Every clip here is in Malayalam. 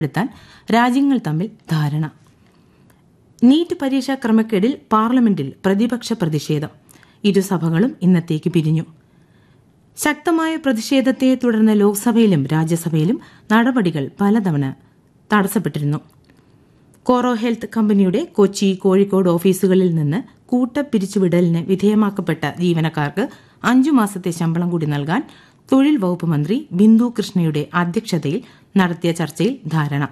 പ്പെടുത്താൻ രാജ്യങ്ങൾ തമ്മിൽ ധാരണ നീറ്റ് പരീക്ഷാ ക്രമക്കേടിൽ പാർലമെന്റിൽ പ്രതിപക്ഷ പ്രതിഷേധം ഇരുസഭകളും ഇന്നത്തേക്ക് പിരിഞ്ഞു ശക്തമായ പ്രതിഷേധത്തെ തുടർന്ന് ലോക്സഭയിലും രാജ്യസഭയിലും നടപടികൾ പലതവണ തടസ്സപ്പെട്ടിരുന്നു കോറോ ഹെൽത്ത് കമ്പനിയുടെ കൊച്ചി കോഴിക്കോട് ഓഫീസുകളിൽ നിന്ന് കൂട്ടപ്പിരിച്ചുവിടലിന് വിധേയമാക്കപ്പെട്ട ജീവനക്കാർക്ക് അഞ്ചു മാസത്തെ ശമ്പളം കൂടി നൽകാൻ തൊഴിൽ വകുപ്പ് മന്ത്രി ബിന്ദു കൃഷ്ണയുടെ അധ്യക്ഷതയിൽ നടത്തിയ ചർച്ചയിൽ ധാരണ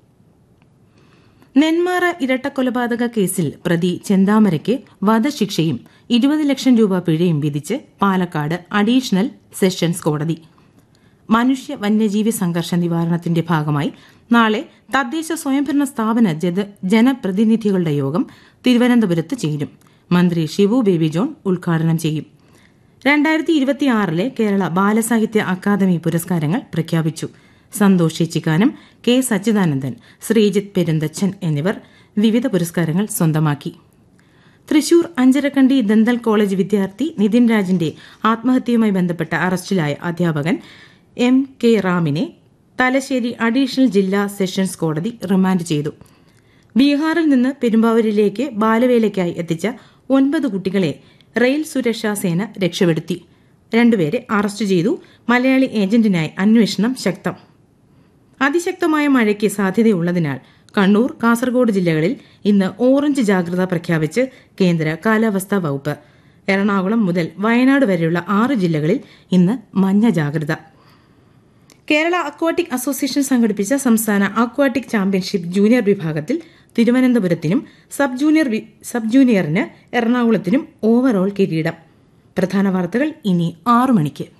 നെന്മാറ ഇരട്ടക്കൊലപാതക കേസിൽ പ്രതി ചെന്താമരയ്ക്ക് വധശിക്ഷയും ഇരുപത് ലക്ഷം രൂപ പിഴയും വിധിച്ച് പാലക്കാട് അഡീഷണൽ സെഷൻസ് കോടതി മനുഷ്യ വന്യജീവി സംഘർഷ നിവാരണത്തിന്റെ ഭാഗമായി നാളെ തദ്ദേശ സ്വയംഭരണ സ്ഥാപന ജത- ജനപ്രതിനിധികളുടെ യോഗം തിരുവനന്തപുരത്ത് ചേരും മന്ത്രി ഷിവു ബേബി ജോൺ ഉദ്ഘാടനം ചെയ്യും രണ്ടായിരത്തി ഇരുപത്തിയാറിലെ കേരള ബാലസാഹിത്യ അക്കാദമി പുരസ്കാരങ്ങൾ പ്രഖ്യാപിച്ചു സന്തോഷ് ചിക്കാനം കെ സച്ചിദാനന്ദൻ ശ്രീജിത്ത് പെരുന്തച്ചൻ എന്നിവർ വിവിധ പുരസ്കാരങ്ങൾ സ്വന്തമാക്കി തൃശൂർ അഞ്ചരക്കണ്ടി ദന്തൽ കോളേജ് വിദ്യാർത്ഥി നിതിൻ രാജിന്റെ ആത്മഹത്യയുമായി ബന്ധപ്പെട്ട അറസ്റ്റിലായ അധ്യാപകൻ എം കെ റാമിനെ തലശ്ശേരി അഡീഷണൽ ജില്ലാ സെഷൻസ് കോടതി റിമാൻഡ് ചെയ്തു ബീഹാറിൽ നിന്ന് പെരുമ്പാവൂരിലേക്ക് ബാലവേലയ്ക്കായി എത്തിച്ച ഒൻപത് കുട്ടികളെ റെയിൽ സുരക്ഷാ സേന രക്ഷപ്പെടുത്തി രണ്ടുപേരെ അറസ്റ്റ് ചെയ്തു മലയാളി ഏജന്റിനായി അന്വേഷണം ശക്തം അതിശക്തമായ മഴയ്ക്ക് സാധ്യതയുള്ളതിനാൽ കണ്ണൂർ കാസർഗോഡ് ജില്ലകളിൽ ഇന്ന് ഓറഞ്ച് ജാഗ്രത പ്രഖ്യാപിച്ച് കേന്ദ്ര കാലാവസ്ഥാ വകുപ്പ് എറണാകുളം മുതൽ വയനാട് വരെയുള്ള ആറ് ജില്ലകളിൽ ഇന്ന് മഞ്ഞ ജാഗ്രത കേരള അക്വാട്ടിക് അസോസിയേഷൻ സംഘടിപ്പിച്ച സംസ്ഥാന അക്വാട്ടിക് ചാമ്പ്യൻഷിപ്പ് ജൂനിയർ വിഭാഗത്തിൽ തിരുവനന്തപുരത്തിനും സബ് ജൂനിയർ വി- സബ് ജൂനിയറിന് എറണാകുളത്തിനും ഓവറോൾ കിരീടം പ്രധാന വാർത്തകൾ ഇനി ആറു മണിക്ക്